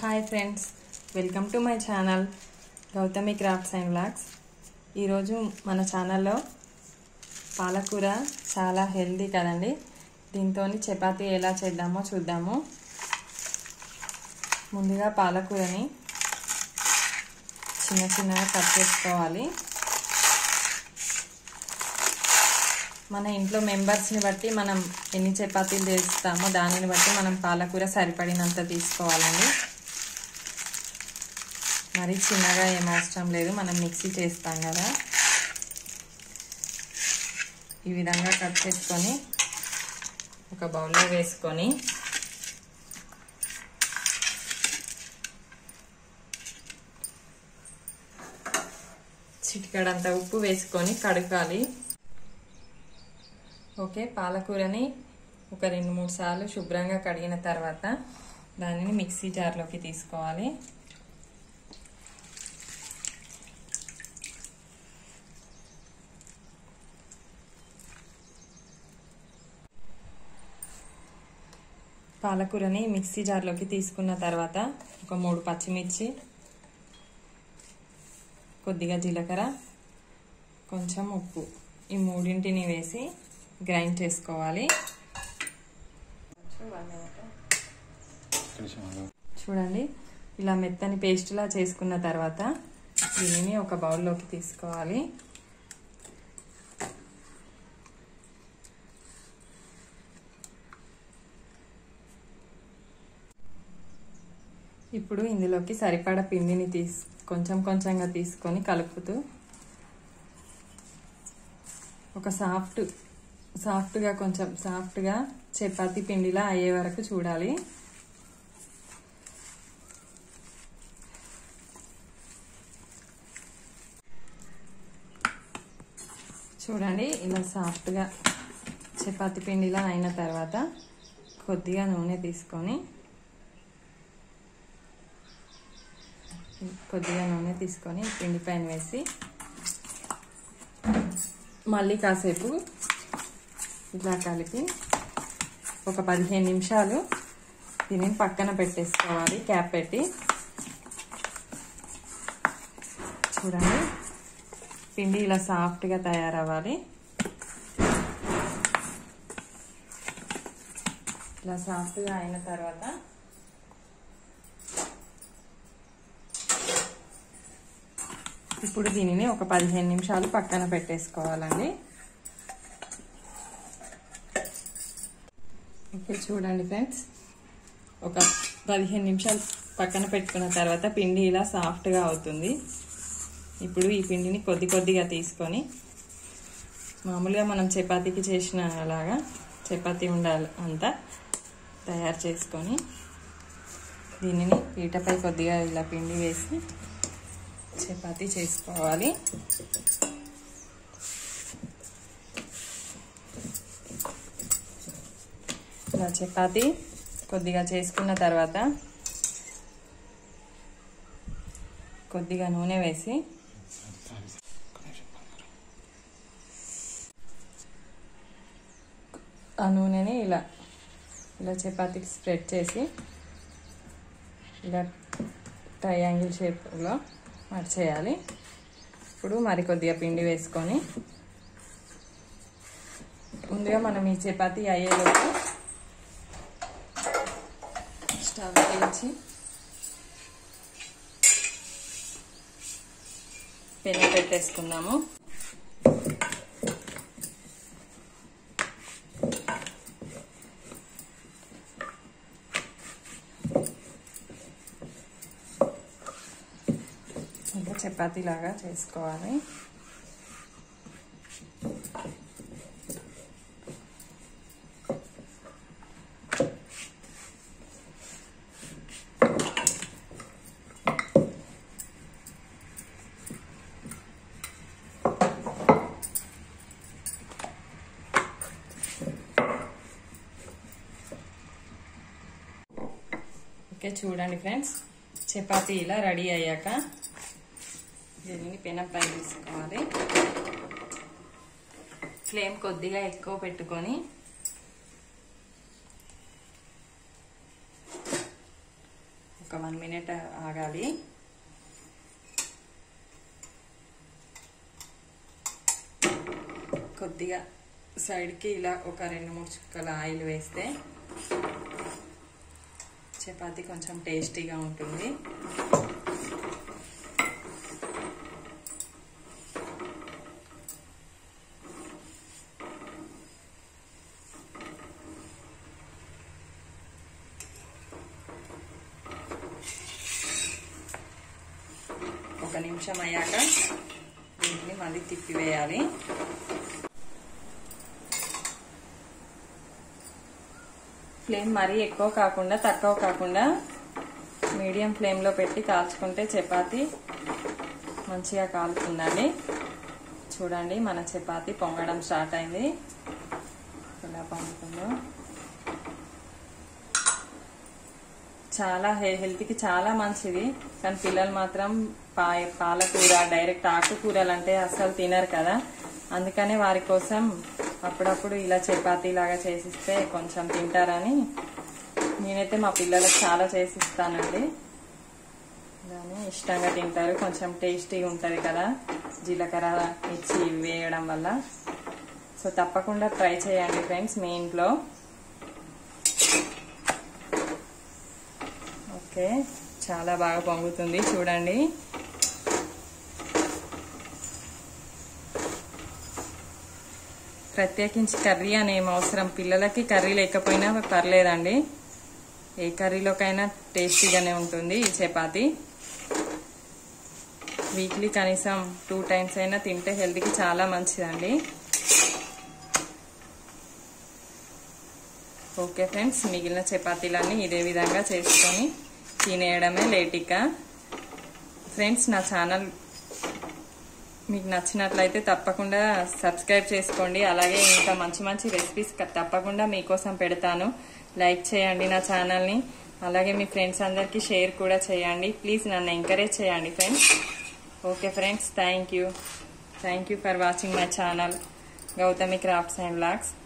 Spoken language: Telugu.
hi friends welcome to my channel Gautami crafts and blogs ఈరోజు మన ఛానల్లో పాలకూర చాలా హెల్దీ కదండి దీంతో చపాతీ ఎలా చేద్దామో చూద్దాము ముందుగా పాలకూరని చిన్న చిన్నగా కట్ చేసుకోవాలి మన ఇంట్లో మెంబర్స్ని బట్టి మనం ఎన్ని చపాతీలు చేస్తామో దానిని బట్టి మనం పాలకూర సరిపడినంత తీసుకోవాలండి మరీ చిన్నగా ఏం అవసరం లేదు మనం మిక్సీ చేస్తాం కదా ఈ విధంగా కట్ చేసుకొని ఒక బౌల్లో వేసుకొని చిటికడంత ఉప్పు వేసుకొని కడగాలి ఓకే పాలకూరని ఒక రెండు మూడు సార్లు శుభ్రంగా కడిగిన తర్వాత దానిని మిక్సీ జార్లోకి తీసుకోవాలి పాలకూరని మిక్సీ జార్లోకి తీసుకున్న తర్వాత ఒక మూడు పచ్చిమిర్చి కొద్దిగా జీలకర్ర కొంచెం ఉప్పు ఈ మూడింటిని వేసి గ్రైండ్ చేసుకోవాలి చూడండి ఇలా మెత్తని పేస్ట్లా చేసుకున్న తర్వాత దీనిని ఒక బౌల్లోకి తీసుకోవాలి ఇప్పుడు ఇందులోకి సరిపడ పిండిని తీసు కొంచెం కొంచెంగా తీసుకొని కలుపుతూ ఒక సాఫ్ట్ సాఫ్ట్గా కొంచెం సాఫ్ట్గా చపాతీ పిండిలా అయ్యే వరకు చూడాలి చూడండి ఇలా సాఫ్ట్గా చపాతీ పిండిలా అయిన తర్వాత కొద్దిగా నూనె తీసుకొని కొద్దిగా నూనె తీసుకొని పిండి పైన వేసి మళ్ళీ కాసేపు ఇలా కలిపి ఒక పదిహేను నిమిషాలు దీనిని పక్కన పెట్టేసుకోవాలి క్యాప్ పెట్టి చూడండి పిండి ఇలా సాఫ్ట్గా తయారవ్వాలి ఇలా సాఫ్ట్గా అయిన తర్వాత ఇప్పుడు దీనిని ఒక పదిహేను నిమిషాలు పక్కన పెట్టేసుకోవాలండి ఓకే చూడండి ఫ్రెండ్స్ ఒక పదిహేను నిమిషాలు పక్కన పెట్టుకున్న తర్వాత పిండి ఇలా సాఫ్ట్గా అవుతుంది ఇప్పుడు ఈ పిండిని కొద్ది కొద్దిగా తీసుకొని మామూలుగా మనం చపాతీకి చేసిన అలాగా చపాతీ ఉండాలి అంతా తయారు చేసుకొని దీనిని పీటపై కొద్దిగా ఇలా పిండి వేసి చపాతీ చేసుకోవాలి ఇలా చపాతీ కొద్దిగా చేసుకున్న తర్వాత కొద్దిగా నూనె వేసి ఆ నూనెని ఇలా ఇలా చపాతీకి స్ప్రెడ్ చేసి ఇలా ట్రయాంగిల్ షేప్లో మర్చేయాలి ఇప్పుడు మరి కొద్దిగా పిండి వేసుకొని ముందుగా మనం ఈ చపాతీ అయ్యేలోపు స్టవ్ వేయించి పెన పెట్టేసుకుందాము ఇంకా చపాతీ లాగా చేసుకోవాలి ఓకే చూడండి ఫ్రెండ్స్ చపాతీ ఇలా రెడీ అయ్యాక దీనిని పెనపై తీసుకోవాలి ఫ్లేమ్ కొద్దిగా ఎక్కువ పెట్టుకొని ఒక వన్ మినిట్ ఆగాలి కొద్దిగా సైడ్కి ఇలా ఒక రెండు మూడు చుక్కల ఆయిల్ వేస్తే చపాతీ కొంచెం టేస్టీగా ఉంటుంది ఒక నిమిషం అయ్యాక దీన్ని మళ్ళీ తిప్పివేయాలి ఫ్లేమ్ మరీ ఎక్కువ కాకుండా తక్కువ కాకుండా మీడియం ఫ్లేమ్లో పెట్టి కాల్చుకుంటే చపాతి మంచిగా కాలుతుందండి చూడండి మన చపాతి పొంగడం స్టార్ట్ అయింది ఎలా పొంగుతుందో చాలా హెల్త్కి చాలా మంచిది కానీ పిల్లలు మాత్రం పా పాలకూర డైరెక్ట్ ఆకుకూరలు అంటే అస్సలు తినరు కదా అందుకనే వారి కోసం అప్పుడప్పుడు ఇలా చపాతీ లాగా చేసిస్తే కొంచెం తింటారని నేనైతే మా పిల్లలకు చాలా చేసిస్తానండి దాన్ని ఇష్టంగా తింటారు కొంచెం టేస్టీగా ఉంటుంది కదా జీలకర్ర ఇచ్చి వేయడం వల్ల సో తప్పకుండా ట్రై చేయండి ఫ్రెండ్స్ మీ ఇంట్లో ఓకే చాలా బాగా పొంగుతుంది చూడండి ప్రత్యేకించి కర్రీ అని ఏం అవసరం పిల్లలకి కర్రీ లేకపోయినా పర్లేదండి ఏ కర్రీలోకైనా టేస్టీగానే ఉంటుంది ఈ చపాతి వీక్లీ కనీసం టూ టైమ్స్ అయినా తింటే హెల్త్కి చాలా మంచిదండి ఓకే ఫ్రెండ్స్ మిగిలిన చపాతీలన్నీ ఇదే విధంగా చేసుకొని తినేయడమే లేటిక ఫ్రెండ్స్ నా ఛానల్ మీకు నచ్చినట్లయితే తప్పకుండా సబ్స్క్రైబ్ చేసుకోండి అలాగే ఇంకా మంచి మంచి రెసిపీస్ తప్పకుండా మీకోసం పెడతాను లైక్ చేయండి నా ఛానల్ని అలాగే మీ ఫ్రెండ్స్ అందరికీ షేర్ కూడా చేయండి ప్లీజ్ నన్ను ఎంకరేజ్ చేయండి friends okay friends thank you thank you for watching my channel Gautami crafts and blogs